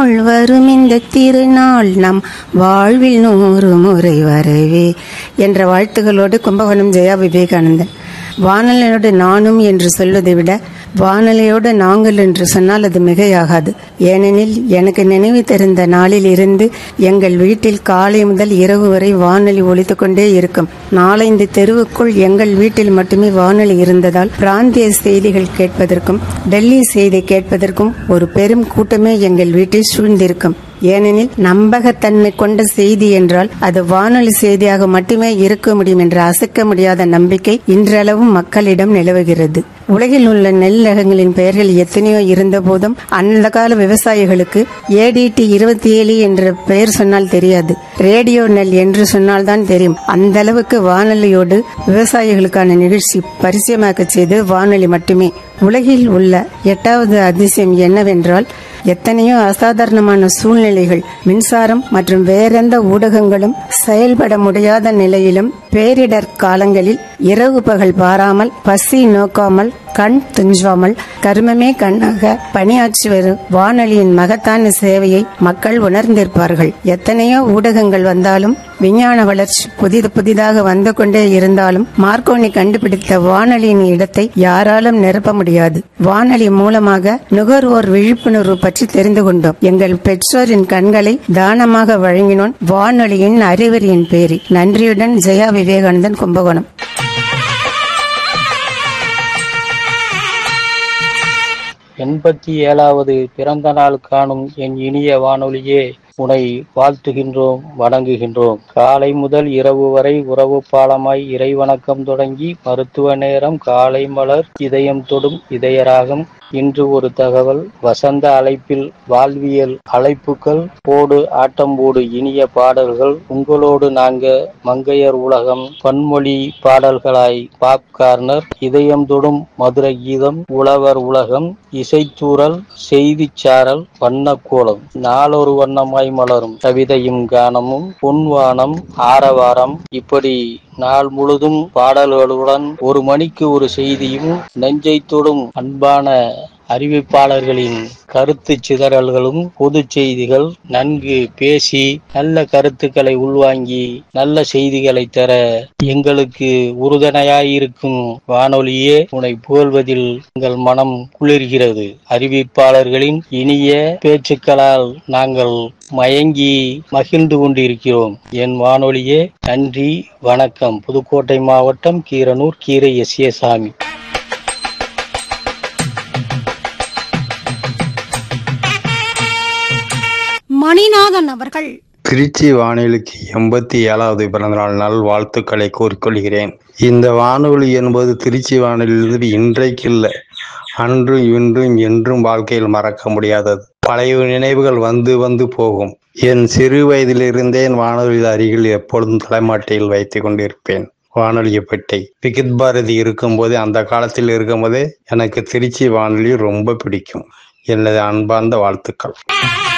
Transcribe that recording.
நாள் வரும் இந்த திருநாள் நம் வாழ்வில் நூறு முறை வரவே என்ற வாழ்த்துகளோடு கும்பகோணம் ஜெயா விவேகானந்தன் வானலையோடு நானும் என்று சொல்வதை விட வானலையோடு நாங்கள் என்று சொன்னால் அது மிகையாகாது ஏனெனில் எனக்கு நினைவு தெரிந்த நாளில் இருந்து எங்கள் வீட்டில் காலை முதல் இரவு வரை வானொலி ஒலித்து கொண்டே இருக்கும் நாலைந்து தெருவுக்குள் எங்கள் வீட்டில் மட்டுமே வானொலி இருந்ததால் பிராந்திய செய்திகள் கேட்பதற்கும் டெல்லி செய்தி கேட்பதற்கும் ஒரு பெரும் கூட்டமே எங்கள் வீட்டில் சூழ்ந்திருக்கும் ஏனெனில் நம்பகத்தன்மை கொண்ட செய்தி என்றால் அது வானொலி செய்தியாக மட்டுமே இருக்க முடியும் என்ற அசைக்க முடியாத நம்பிக்கை இன்றளவும் மக்களிடம் நிலவுகிறது உலகில் உள்ள நெல் ரகங்களின் பெயர்கள் எத்தனையோ இருந்த போதும் அந்த கால விவசாயிகளுக்கு ஏடிடி இருபத்தி ஏழு என்ற பெயர் சொன்னால் தெரியாது ரேடியோ நெல் என்று சொன்னால்தான் தெரியும் அந்த அளவுக்கு வானொலியோடு விவசாயிகளுக்கான நிகழ்ச்சி பரிச்சயமாக்க செய்து வானொலி மட்டுமே உலகில் உள்ள எட்டாவது அதிசயம் என்னவென்றால் எத்தனையோ அசாதாரணமான சூழ்நிலைகள் மின்சாரம் மற்றும் வேறெந்த ஊடகங்களும் செயல்பட முடியாத நிலையிலும் பேரிடர் காலங்களில் இரவு பகல் பாராமல் பசி நோக்காமல் கண் துஞ்சாமல் கர்மமே கண்ணாக பணியாற்றி வரும் வானொலியின் மகத்தான சேவையை மக்கள் உணர்ந்திருப்பார்கள் எத்தனையோ ஊடகங்கள் வந்தாலும் விஞ்ஞான வளர்ச்சி புதிது புதிதாக வந்து கொண்டே இருந்தாலும் மார்க்கோனி கண்டுபிடித்த வானொலியின் இடத்தை யாராலும் நிரப்ப முடியாது வானொலி மூலமாக நுகர்வோர் விழிப்புணர்வு பற்றி தெரிந்து கொண்டோம் எங்கள் பெற்றோரின் கண்களை தானமாக வழங்கினோன் வானொலியின் அறிவரியின் பேரி நன்றியுடன் ஜெயா விவேகானந்தன் கும்பகோணம் எண்பத்தி ஏழாவது பிறந்த நாள் காணும் என் இனிய வானொலியே உனை வாழ்த்துகின்றோம் வணங்குகின்றோம் காலை முதல் இரவு வரை உறவு பாலமாய் இறைவணக்கம் தொடங்கி மருத்துவ நேரம் காலை மலர் இதயம் தொடும் இதயராகம் இன்று ஒரு தகவல் வசந்த அழைப்பில் வாழ்வியல் அழைப்புகள் போடு ஆட்டம் போடு இனிய பாடல்கள் உங்களோடு நாங்க மங்கையர் உலகம் பன்மொழி பாடல்களாய் பாப் கார்னர் இதயம் தொடும் மதுர கீதம் உழவர் உலகம் இசைத்தூரல் செய்திச் சாரல் வண்ணக்கோலம் நாளொரு வண்ணமாய் மலரும் கவிதையும் கானமும் பொன்வானம் ஆரவாரம் இப்படி நாள் முழுதும் பாடல்களுடன் ஒரு மணிக்கு ஒரு செய்தியும் நெஞ்சை தொடும் அன்பான அறிவிப்பாளர்களின் கருத்து சிதறல்களும் பொது செய்திகள் நன்கு பேசி நல்ல கருத்துக்களை உள்வாங்கி நல்ல செய்திகளை தர எங்களுக்கு உறுதுணையாயிருக்கும் வானொலியே உன்னை புகழ்வதில் எங்கள் மனம் குளிர்கிறது அறிவிப்பாளர்களின் இனிய பேச்சுக்களால் நாங்கள் மயங்கி மகிழ்ந்து கொண்டிருக்கிறோம் என் வானொலியே நன்றி வணக்கம் புதுக்கோட்டை மாவட்டம் கீரனூர் கீரை எஸ் ஏ சாமி மணிநாதன் அவர்கள் திருச்சி வானொலிக்கு எண்பத்தி ஏழாவது பிறந்தநாள் நாள் வாழ்த்துக்களை கூறிக்கொள்கிறேன் இந்த வானொலி என்பது திருச்சி வானொலியிலிருந்து இன்றைக்கு இல்லை அன்றும் இன்றும் என்றும் வாழ்க்கையில் மறக்க முடியாதது பழைய நினைவுகள் வந்து வந்து போகும் என் சிறு வயதிலிருந்தே என் வானொலி அருகில் எப்பொழுதும் தலைமாட்டையில் வைத்துக் கொண்டிருப்பேன் வானொலியை பெட்டை விகித் பாரதி இருக்கும்போதே அந்த காலத்தில் இருக்கும்போதே எனக்கு திருச்சி வானொலி ரொம்ப பிடிக்கும் எனது அன்பார்ந்த வாழ்த்துக்கள்